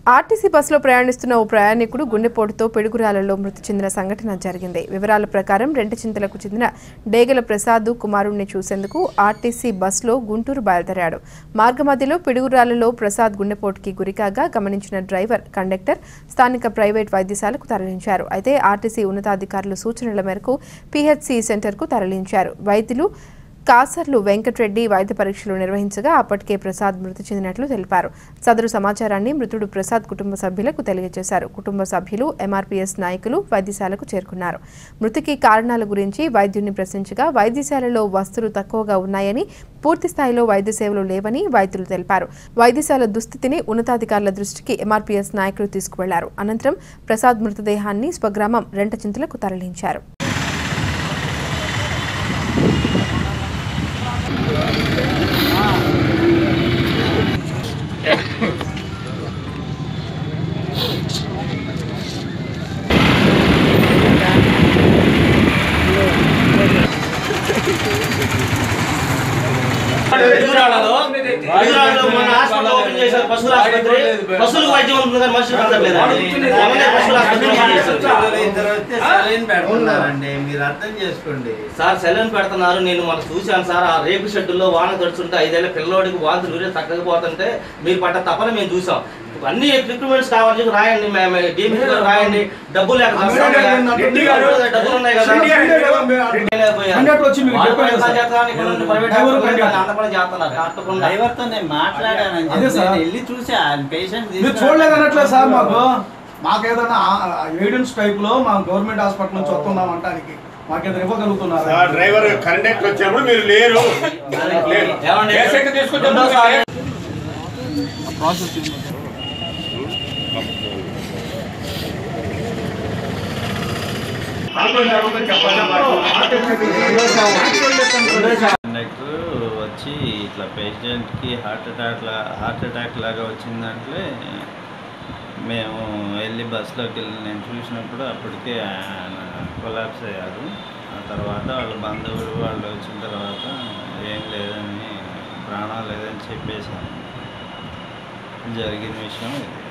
RTC బస్సులో ప్రయాణిస్తున్న ఓ ప్రయాణికుడు గుండెపోటుతో పిడుగురాలలో మృతి చెందిన సంఘటన జరిగింది వివరాల ప్రకారం రెంటచింతలకు చెందిన డేగల ప్రసాద్ కుమారుణ్ణి చూసేందుకు ఆర్టీసీ బస్సులో గుంటూరు బయలుదేరాడు మార్గమధ్యలో పిడుగురాలలో ప్రసాద్ గుండెపోటుకి గురికాగా గమనించిన డ్రైవర్ కండక్టర్ స్థానిక ప్రైవేట్ వైద్యశాలకు తరలించారు అయితే ఆర్టీసీ ఉన్నతాధికారుల సూచనల మేరకు పీహెచ్సీ సెంటర్కు తరలించారు వైద్యులు కాసర్లు వెంకట్రెడ్డి వైద్య పరీక్షలు నిర్వహించగా అప్పటికే ప్రసాద్ మృతి చెందినట్లు తెలిపారు సదరు సమాచారాన్ని మృతుడు ప్రసాద్ కుటుంబ సభ్యులకు తెలియజేశారు కుటుంబ సభ్యులు ఎంఆర్పీఎస్ నాయకులు వైద్యశాలకు చేరుకున్నారు మృతికి కారణాల గురించి వైద్యుడిని ప్రశ్నించగా వైద్యశాలలో వస్తువులు తక్కువగా ఉన్నాయని పూర్తి స్థాయిలో వైద్య సేవలు లేవని వైద్యులు తెలిపారు వైద్యశాల దుస్థితిని ఉన్నతాధికారుల దృష్టికి ఎంఆర్పీఎస్ నాయకులు తీసుకువెళ్లారు అనంతరం ప్రసాద్ మృతదేహాన్ని స్వగ్రామం రెంటచింతలకు తరలించారు ఎదురాళ్ళలో ఎదురాళ్ళలో మొన్న హాస్పిటల్ ఓపెన్ చేశారు పశువుల ఆసుపత్రి పశువులకు వైద్యం ఉంటుంది కానీ మనుషులకు అందట్లేదా మొన్నే పశువుల ఆసుపత్రి ఓపెన్ చేశారు. ఇద్దరు వస్తే సెలైన్ పెడుతున్నారండి మీరు అర్థం చేసుకోండి సార్ సెలూన్ పెడుతున్నారు నేను మన చూశాను సార్ ఆ రేపు షెడ్యూల్లో వాన తడుచుంటే ఐదేళ్ల పిల్లోడికి వాంతులు ఊరే తగ్గకపోతుంటే మీరు పడ్డ తపన మేము చూసాం అన్ని ఎక్విప్మెంట్స్ కావాలి చెప్పి రాయండి మేము డీఎంసీ గారు రాయండి డబ్బులు లేక కష్టం కదా. రెడ్డి గారు డబ్బులు ఉన్నాయి కదా రెడ్డి గారు లేకపోయారు. కండక్టర్ వచ్చి మీకు వాళ్ళు చెప్పారు పని సార్. చేస్తున్నారు, ఇక్కడ నుండి ప్రైవేట్ డ్రైవర్ హాస్పిటల్ కండక్టర్. అంత పని చేస్తున్నారు కట్టకుండా డ్రైవర్తో నేను మాట్లాడానని అదే చెప్పి సార్. నేను వెళ్ళి చూసా పేషెంట్ మీరు చూడలేదు అనట్లేదు సార్ మాకు మాకు ఏదైనా ఎవిడెన్స్ టైప్ లో మా గవర్నమెంట్ హాస్పిటల్ నుంచి వస్తున్నాం అంటానికి మాకు ఏదైనా ఇవ్వగలుగుతున్నారు సార్ డ్రైవర్ కండక్టర్ వచ్చినప్పుడు మీరు లేరు లేరు ఏమండి? పేషెంట్ తీసుకొచ్చి రెండోసారి కండక్టర్ వచ్చి ఇట్లా పేషెంట్కి హార్ట్ అటాక్ లా హార్ట్ అటాక్ లాగా వచ్చిందంటే మేము వెళ్ళి బస్సులోకి వెళ్ళి నేను చూసినప్పుడు అప్పటికే ఆయన కొలాప్స్ అయ్యారు ఆ తర్వాత వాళ్ళ బంధువులు వాళ్ళు వచ్చిన తర్వాత ఏం లేదని ప్రాణం లేదని చెప్పేసాను జరిగిన విషయం ఇది